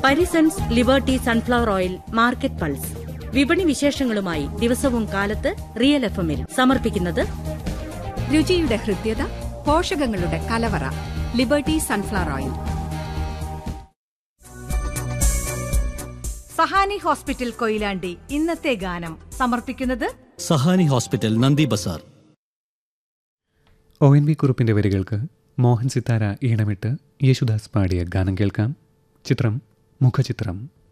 Parisons Liberty sunflower oil market pulse വിപണി വിശേഷങ്ങളുമായി ദിവസവും കാലത്ത് റിയൽ എഫ് എമ്മിൽ സമർപ്പിക്കുന്നത് രുചിയുടെ ഹൃദ്യത പോഷകങ്ങളുടെ കലവറ Liberty sunflower oil Sahani hospital Koyilandy ഇന്നത്തെ ഗാനം സമർപ്പിക്കുന്നത് Sahani hospital Nandi Bazar O N V കുറുപ്പിൻ്റെ വരികൾക്ക് മോഹൻ സിത്താര ഈണമിട്ട് യേശുദാസ് പാടിയ ഗാനം കേൾക്കാം ചിത്രം മുഖചിത്രം